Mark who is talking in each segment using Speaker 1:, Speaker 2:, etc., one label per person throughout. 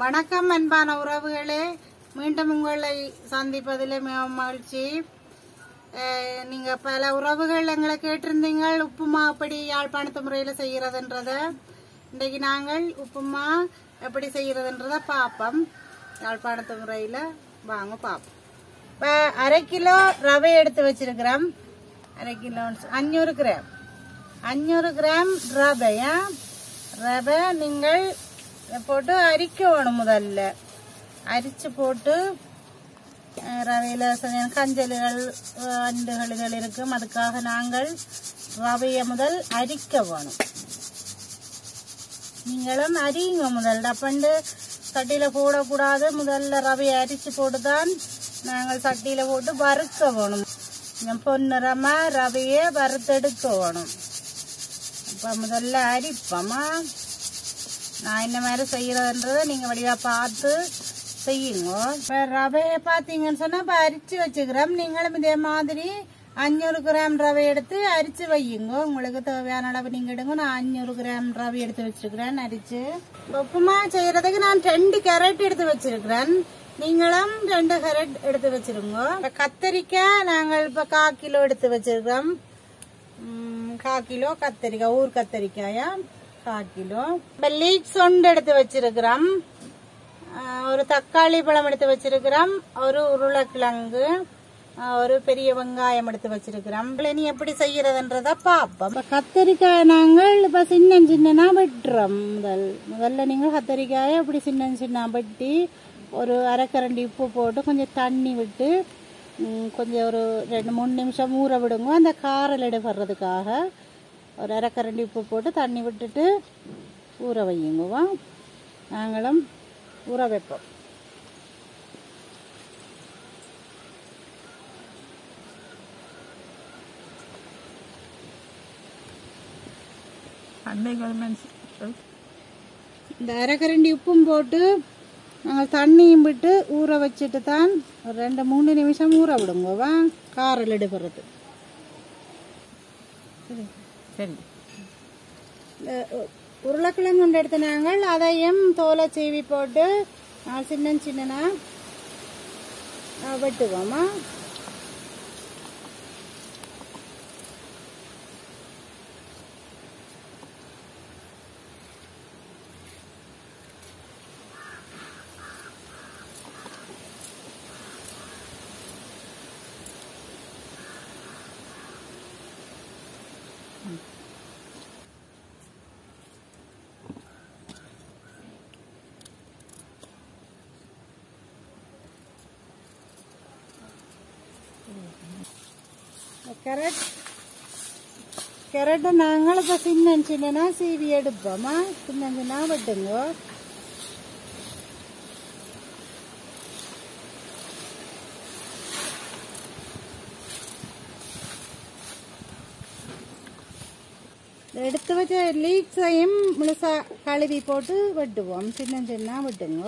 Speaker 1: வணக்கம் அன்பான உறவுகளே மீண்டும் உங்களை சந்திப்பதில் மிகவும் மகிழ்ச்சி அஹ், நீங்க பல உறவுகள் எங்களை கேட்டிருந்தீங்க உப்புமா எப்படி யாழ்ப்பாணத்து முறையில் செய்யறதுன்றத இன்றைக்கு நாங்கள் உப்புமா எப்படி செய்யறதுன்றத பார்ப்போம் யாழ்ப்பாணத்து முறையில் வாங்க பார்ப்போம் இப்போ அரை கிலோ ரவை எடுத்து வச்சிருக்கிறோம் அரை கிலோ அஞ்சூறு கிராம் அஞ்சூறு கிராம் ரவையா ரவை நீங்கள் போட்டு அரிக்கணும் முதல்ல அரிச்சு போட்டு அஹ், ரவையில சில கஞ்சல்கள் அஹ், அண்டுகள் இருக்கும் அதுக்காக நாங்கள் ரவையை முதல் அரிக்க வேணும் நீங்களும் அரியுங்க முதல் டப்பண்டு சட்டியில போடக்கூடாது முதல்ல ரவையை அரிச்சு போட்டுதான் நாங்கள் சட்டியில போட்டு வறுக்க வேணும் கொஞ்சம் பொன்னிறமா ரவையை வறுத்தெடுக்க வேணும் அப்ப முதல்ல அரிப்போமா நான் என்ன மாதிரி செய்யறதுன்றதை நீங்க வடிவா பார்த்து செய்யுங்க இப்ப ரவையை பார்த்தீங்கன்னு சொன்னா இப்ப அரிச்சு வச்சுக்கிறோம் நீங்களும் இதே மாதிரி அஞ்சூறு கிராம் ரவை எடுத்து அரிச்சு வையுங்க உங்களுக்கு தேவையான அளவு நீங்க எடுங்க நான் அஞ்சூறு கிராம் ரவை எடுத்து வச்சிருக்கிறேன் அரிச்சு உப்புமா செய்யறதுக்கு நான் ரெண்டு கேரட் எடுத்து வச்சிருக்கிறேன் நீங்களும் ரெண்டு கேரட் எடுத்து வச்சிருங்க இப்ப கத்தரிக்காய் நாங்கள் இப்ப கால் கிலோ எடுத்து வச்சிருக்கிறோம் ம், கால் கிலோ கத்தரிக்காய் ஊர் கத்தரிக்காயா கால் கிலோ இப்ப லீக் சொண்டு எடுத்து வச்சிருக்கிறோம் ஆ, ஒரு தக்காளி பழம் எடுத்து வச்சிருக்கிறோம் ஒரு உருளைக்கிழங்கு ஆ, ஒரு பெரிய வெங்காயம் எடுத்து வச்சிருக்கிறோம் இனி எப்படி செய்யறதுன்றத பார்ப்போம் இப்ப கத்தரிக்காய் நாங்கள் இப்ப சின்ன சின்னனா வெட்டுறோம் முதல் முதல்ல நீங்கள் கத்தரிக்காயை அப்படி சின்ன சின்ன வெட்டி ஒரு அரைக்கரண்டி உப்பு போட்டு கொஞ்சம் தண்ணி விட்டு ம், கொஞ்சம் ஒரு ரெண்டு மூணு நிமிஷம் ஊற விடுங்க அந்த காரல் எடுப்படுறதுக்காக ஒரு அரைக்கரண்டி உப்பு போட்டு தண்ணி விட்டுட்டு ஊற வையுங்கவா நாங்களும் ஊற வைப்போம் இந்த அரைக்கரண்டி உப்பும் போட்டு நாங்கள் தண்ணியும் விட்டு ஊற வச்சுட்டு தான் ஒரு ரெண்டு மூணு நிமிஷம் ஊற விடுங்கவா காரல் எடுக்கிறது
Speaker 2: சரி
Speaker 1: இந்த உ- உருளைக்கிழங்கு ஒன்று எடுத்து நாங்கள் அதையும் தோலை சீவி போட்டு நாங்கள் சின்ன சின்னனா அஹ், வெட்டுவோமா கேரட் கேரட்டை நாங்கள் இப்போ சின்ன சின்னனா சீவி எடுப்போமா சின்ன சின்ன வெட்டுங்க இந்த எடுத்து வச்ச லீக்ஸையும் முழுசா கழுவி போட்டு வெட்டுவோம் சின்ன சின்ன வெட்டுங்க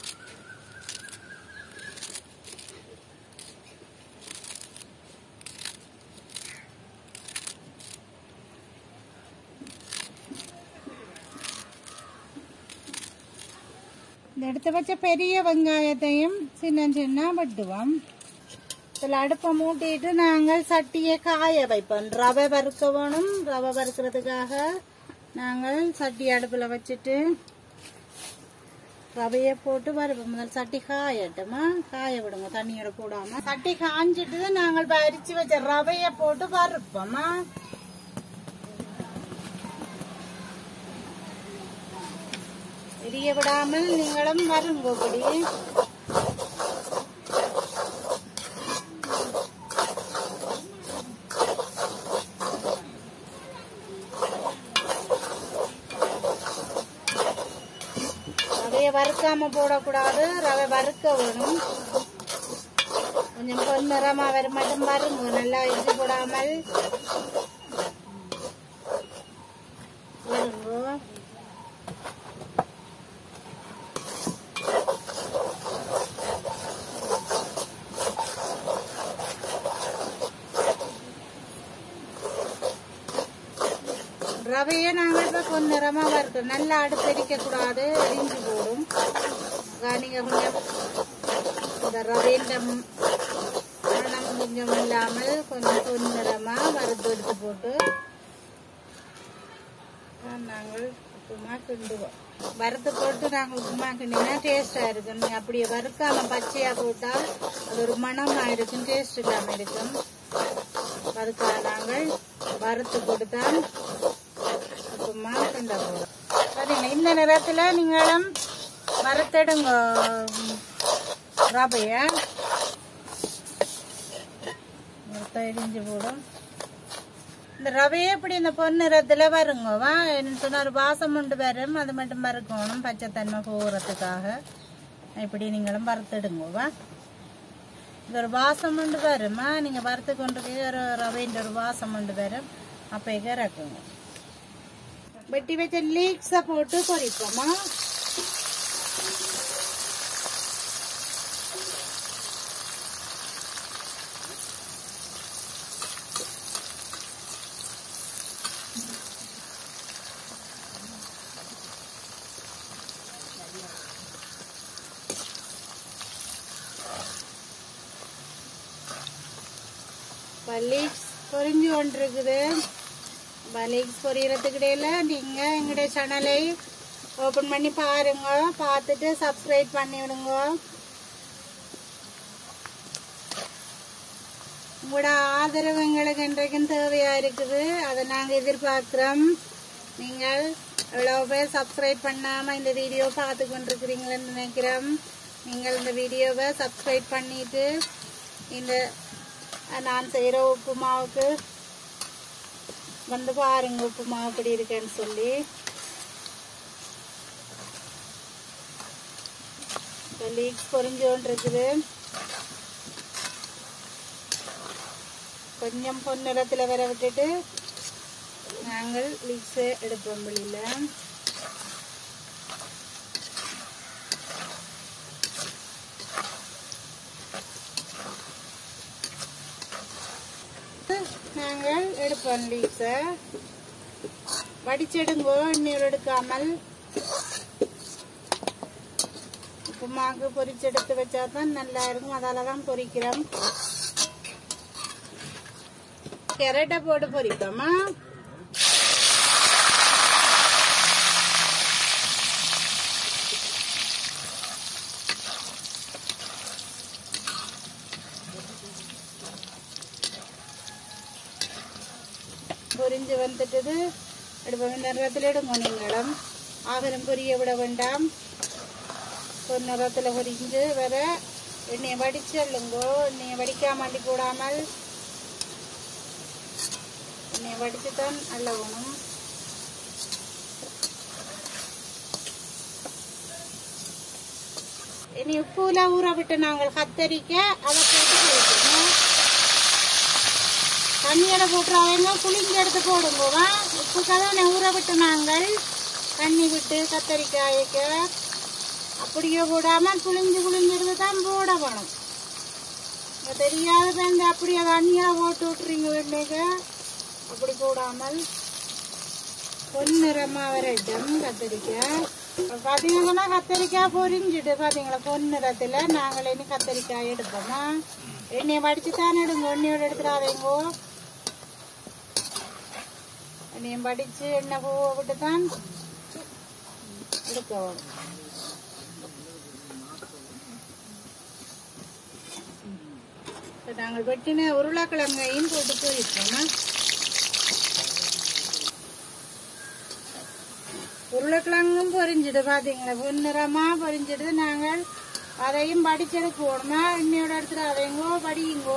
Speaker 1: இந்த எடுத்து வச்ச பெரிய வெங்காயத்தையும் சின்ன சின்ன வெட்டுவோம் இதில் அடுப்பை மூட்டிட்டு நாங்கள் சட்டியை காய வைப்போம் ரவை வறுக்க வேணும் ரவை வறுக்கிறதுக்காக நாங்கள் சட்டி அடுப்பில் வச்சுட்டு ரவையை போட்டு வறுப்போம் முதல் சட்டி காயட்டுமா காய விடுங்க தண்ணியோட போடாம சட்டி காஞ்சிட்டு தான் நாங்கள் பறிச்சு வச்ச ரவையை போட்டு வறுப்போமா எரிய விடாமல் நீங்களும் வருங்கோபடி ரவையை வறுக்காம போடக்கூடாது ரவை வறுக்க வேணும் கொஞ்சம் பொன்னிறமா வர மட்டும் வருங்க நல்லா இஞ்சி போடாமல் வருங்க ரவையை நாங்கள் இப்போ பொன்னிறமா வறுக்கணும் நல்லா அடுப்பு எரிக்க கூடாது எரிஞ்சு போடும் நீங்க கொஞ்சம் இந்த ரவைன்ற மணம் கொஞ்சம் இல்லாமல் கொஞ்சம் பொன்னிறமா வறுத்து எடுத்து போட்டு தான் நாங்கள் உப்புமா கிண்டுவோம் வறுத்து போட்டு நாங்கள் உப்புமா கிண்டினா டேஸ்டா இருக்கும் நீங்க அப்படியே வறுக்காம பச்சையா போட்டால் அது ஒரு மணமா இருக்கும் டேஸ்ட் இல்லாம இருக்கும் அதுக்காக நாங்கள் வறுத்து கொடுத்தால் உப்புமா கிண்ட போறோம் சரிங்க இந்த நேரத்துல நீங்களும் வறுத்தெடுங்க ரவைய வறுத்த இடிஞ்சு போடும் இந்த ரவையே இப்படி இந்த பொன்னிறத்துல வருங்க வா என்ன சொன்னா ஒரு வாசம் உண்டு வரும் அது மட்டும் வறுக்கணும் பச்சைத்தன்மை போகிறதுக்காக இப்படி நீங்களும் வறுத்தெடுங்க வா இது ஒரு வாசம் உண்டு வருமா நீங்க வறுத்து கொண்டு போய் ஒரு ரவைன்ற ஒரு வாசம் உண்டு வரும் அப்ப இறக்குங்க வெட்டி வச்ச லீக்ஸை போட்டு பொரிப்போமா பலீக்ஸ் பொரிஞ்சு கொண்டிருக்குது பலீக்ஸ் பொரியறதுக்கிடையில நீங்க எங்களுடைய சேனலை ஓபன் பண்ணி பாருங்க பார்த்துட்டு சப்ஸ்கிரைப் பண்ணி விடுங்க உங்களோட ஆதரவு எங்களுக்கு இன்றைக்கும் தேவையா இருக்குது அதை நாங்க எதிர்பார்க்கிறோம் நீங்கள் எவ்வளவு பேர் சப்ஸ்கிரைப் பண்ணாம இந்த வீடியோ பார்த்து கொண்டிருக்கிறீங்களன்னு நினைக்கிறோம் நீங்கள் இந்த வீடியோவை சப்ஸ்கிரைப் பண்ணிட்டு இந்த நான் செய்யற உப்புமாவுக்கு வந்து பாருங்க உப்புமா எப்படி இருக்கேன்னு சொல்லி லீக்ஸ் பொறிஞ்சோன் இருக்குது கொஞ்சம் பொன்னிறத்தில் வர விட்டுட்டு நாங்கள் லீக்ஸை எடுப்போம் வெளியில நாங்கள் எடுப்போம் லீக்ஸை வடிச்செடுங்கோ நீர் எடுக்காமல் உப்புமாக்கு பொரிச்செடுத்து வச்சா தான் நல்லா இருக்கும் அதால தான் பொரிக்கிறோம் கேரட்டை போட்டு பொரிப்போமா பொரிஞ்சு வந்துட்டது எடுப்போம் இந்த நிறத்தில் எடுங்க நீங்களும் ஆகரம் பொரிய விட வேண்டாம் ஒரு நிறத்தில் பொரிஞ்சு வர எண்ணெயை வடிச்சு அல்லுங்கோ எண்ணெயை வடிக்காம அள்ளி போடாமல் எண்ணெயை வடிச்சு தான் அள்ளவணும் இனி உப்புல ஊற விட்டு நாங்கள் கத்தரிக்க அதை போட்டு வைக்கணும் தண்ணியில போட்டுறாங்க புளிஞ்சு எடுத்து போடுங்கோவா உப்பு கதை ஊற விட்டு நாங்கள் தண்ணி விட்டு கத்தரிக்காய்க்க அப்படியே போடாம புளிஞ்சு புளிஞ்சு எடுத்து தான் போட வேணும் இங்க தெரியாத இந்த அப்படியே தண்ணியில போட்டு விட்டுறீங்க வீட்டுக்கு அப்படி போடாமல் பொன்னிறமா வரட்டும் கத்தரிக்காய் இப்ப பாத்தீங்கன்னா கத்தரிக்காய் பொரிஞ்சுட்டு பாத்தீங்களா பொன்னிறத்துல நாங்கள் இனி கத்தரிக்காய் எடுப்போமா எண்ணெயை வடிச்சு தானே எடுங்க எண்ணெயோட எடுத்துடாதீங்கோ எண்ணெயை வடிச்சு எண்ணெய் பூவை விட்டு தான் எடுக்கவும் இப்ப நாங்கள் வெட்டின உருளைக்கிழங்கையும் போட்டு போயிருக்கோமா உருளைக்கிழங்கும் பொரிஞ்சிடு பாத்தீங்களா பொன்னிறமா பொரிஞ்சிடு நாங்கள் அதையும் படிச்செடுக்கணுமா எண்ணெயோட எடுத்துட்டு அதைங்கோ படியுங்கோ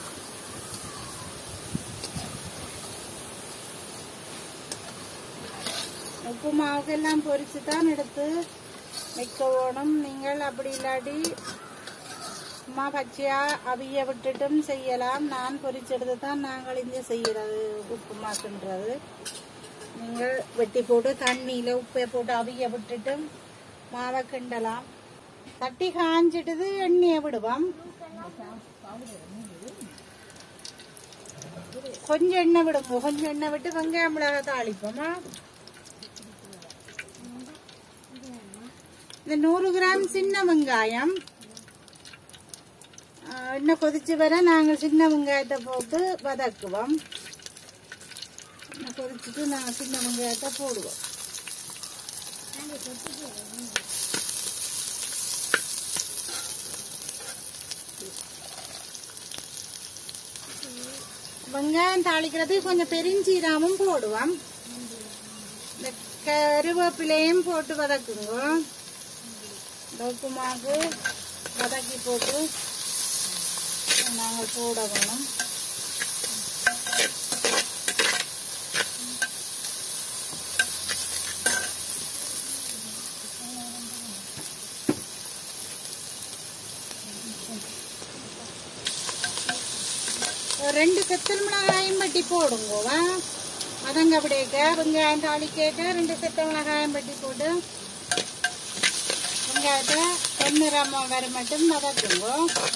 Speaker 1: உப்பு மாவுக்கெல்லாம் பொரிச்சு தான் எடுத்து வைக்க வேணும் நீங்கள் அப்படி இல்லாட்டி சும்மா பச்சையா அவிய விட்டுட்டும் செய்யலாம் நான் பொரிச்செடுத்து தான் நாங்கள் இங்கே செய்யறது உப்புமாக்குன்றது நீங்கள் வெட்டி போட்டு தண்ணியில உப்பை போட்டு அவிய விட்டுட்டும் மாவை கிண்டலாம் தட்டி காஞ்சிட்டது எண்ணெயை விடுவோம் கொஞ்சம் எண்ணெய் விடுங்க கொஞ்சம் எண்ணெய் விட்டு வெங்காயம் மிளகாய் தாளிப்போமா இந்த நூறு கிராம் சின்ன வெங்காயம் ஆஹ் இன்னும் கொதிச்சு வர நாங்கள் சின்ன வெங்காயத்தை போட்டு வதக்குவோம் இன்னும் கொதிச்சுட்டு நாங்கள் சின்ன வெங்காயத்தை போடுவோம் வெங்காயம் தாளிக்கிறதுக்கு கொஞ்சம் பெருஞ்சீராமும் போடுவோம் இந்த கருவேப்பிலையும் போட்டு வதக்குங்க உப்புமாக்கு வதக்கி போட்டு நாங்கள் போட வேணும் ஒரு ரெண்டு செத்தல் மிளகாயும் பட்டி போடுங்கோவா அதங்க அப்படியே வெங்காயம் தாளிக்கேக்க ரெண்டு செத்த மிளகாயம் பட்டி போட்டு வெங்காயத்தை பொன்னிறமா வர மட்டும் வதக்குங்கோ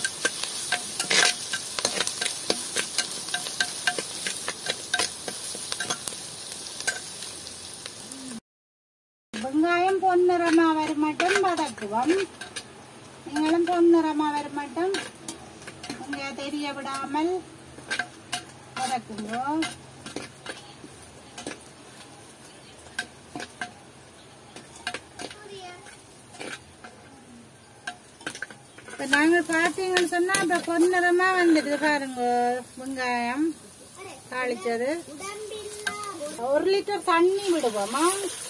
Speaker 1: வெங்காயம் பொன்னிறமா வர மட்டும் வதக்குவோம் நீங்களும் பொன்னிறமா வர மட்டும் வெங்காயம் தெரிய விடாமல் வதக்குங்கோ இப்ப நாங்கள் பார்த்தீங்கன்னு சொன்னா இப்ப பொன்னிறமா வந்துடுது பாருங்க வெங்காயம் தாளிச்சது ஒரு லிட்டர் தண்ணி விடுவோமா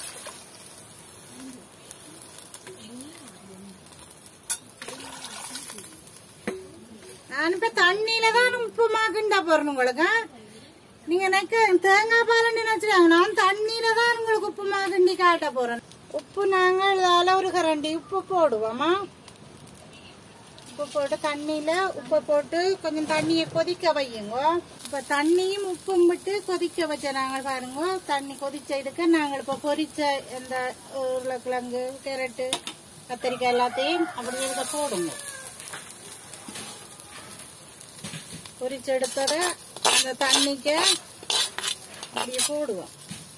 Speaker 1: நான் இப்ப தண்ணியில தான் உப்புமா கிண்ட போறேன் உங்களுக்கு நீங்க எனக்கு தேங்காய் பால் நினைச்சிருக்காங்க நான் தண்ணியில தான் உங்களுக்கு உப்புமா கிண்டி காட்ட போறேன் உப்பு நாங்கள் அதில் ஒரு கரண்டி உப்பு போடுவோமா உப்பு போட்டு தண்ணியில உப்பு போட்டு கொஞ்சம் தண்ணியை கொதிக்க வையுங்க இப்ப தண்ணியும் உப்பும் விட்டு கொதிக்க வச்ச நாங்கள் பாருங்க தண்ணி கொதிச்ச இதுக்கு நாங்கள் இப்ப பொரிச்ச இந்த உருளைக்கிழங்கு கேரட்டு கத்திரிக்காய் எல்லாத்தையும் அப்படியே இதை போடுங்க பொரிச்செடுத்தத அந்த தண்ணிக்கு அப்படியே போடுவோம்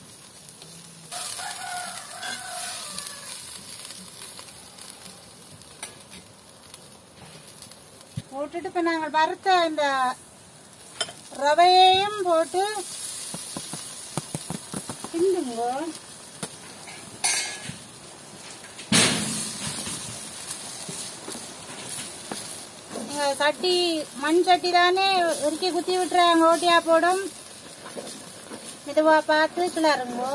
Speaker 1: போட்டுட்டு இப்ப நாங்கள் வறுத்த இந்த ரவையையும் போட்டு கிண்டுங்க இங்க சட்டி மண் சட்டி தானே இறுக்கி குத்தி விட்டுறாங்க ஓட்டியா போடும் மெதுவா பார்த்து கிளறுங்கோ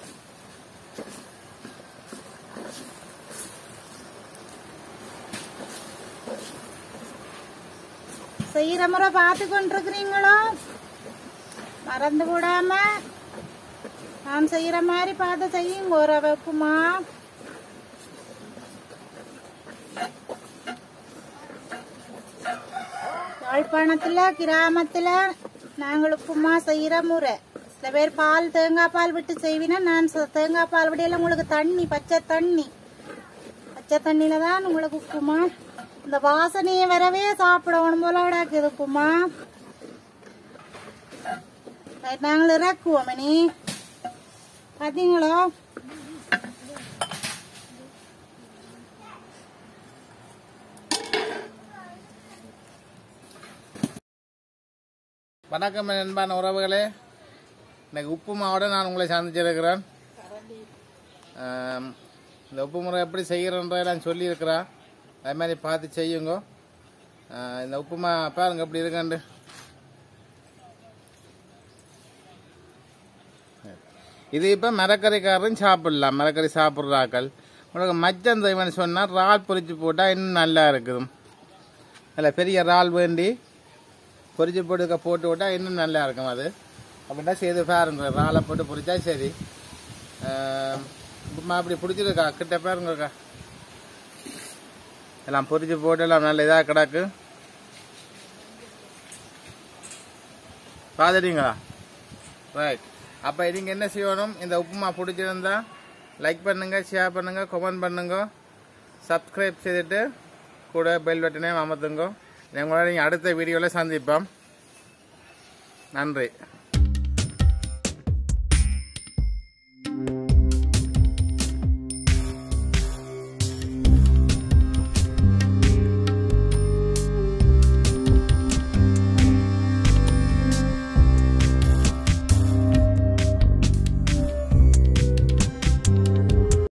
Speaker 1: செய்யற முறை பார்த்து கொண்டிருக்கிறீங்களோ மறந்து விடாம நான் செய்யற மாதிரி பார்த்து செய்யுங்க ஒரு உப்புமா யாழ்ப்பாணத்துல கிராமத்துல நாங்கள் உப்புமா செய்யற முறை சில பேர் பால் தேங்காய் பால் விட்டு செய்வினா நான் ச- தேங்காய் பால் விடையில உங்களுக்கு தண்ணி பச்சை தண்ணி பச்சை தண்ணியில தான் உங்களுக்கு உப்புமா இந்த வாசனையை வரவே சாப்பிடணும் போல கிடக்குது உப்புமா சரி, நாங்கள் இறக்குவோம் மணி பாத்தீங்களோ
Speaker 2: வணக்கம் என் அன்பான உறவுகளே இன்னைக்கு உப்பு மாவோட நான் உங்களை சந்திச்சிருக்கிறேன் ஆம், இந்த உப்பு முறை எப்படி செய்கிறன்றதெல்லாம் சொல்லியிருக்கிறேன் அது மாதிரி பார்த்து செய்யுங்க ஆ, இந்த உப்புமா பாருங்க எப்படி இருக்காண்டு இது இப்போ மரக்கறிக்காரரும் சாப்பிடலாம் மரக்கறி சாப்பிட்றாக்கள் உங்களுக்கு மச்சம் தெய்வம்னு சொன்னால் இறால் பொரிச்சு போட்டால் இன்னும் நல்லா இருக்குது அதில் பெரிய இறால் வேண்டி பொரிச்சு போட்டு போட்டு விட்டா இன்னும் நல்லா இருக்கும் அது அப்படின்னா செய்து பாருங்க இறாலை போட்டு பொரிச்சா சரி ஆஹ் உப்புமா அப்படி பிடிச்சிருக்கா கிட்ட பாருங்கக்கா எல்லாம் பொரிச்சு போட்டு எல்லாம் நல்ல இதாக கிடக்கு பார்த்துட்டீங்களா ரைட் அப்போ நீங்கள் என்ன செய்யணும் இந்த உப்புமா பிடிச்சிருந்தா லைக் பண்ணுங்க ஷேர் பண்ணுங்க கமெண்ட் பண்ணுங்க சப்ஸ்கிரைப் செய்துட்டு கூட பெல் பட்டனையும் அமர்த்துங்க உங்களோட நீங்கள் அடுத்த வீடியோவில் சந்திப்போம் நன்றி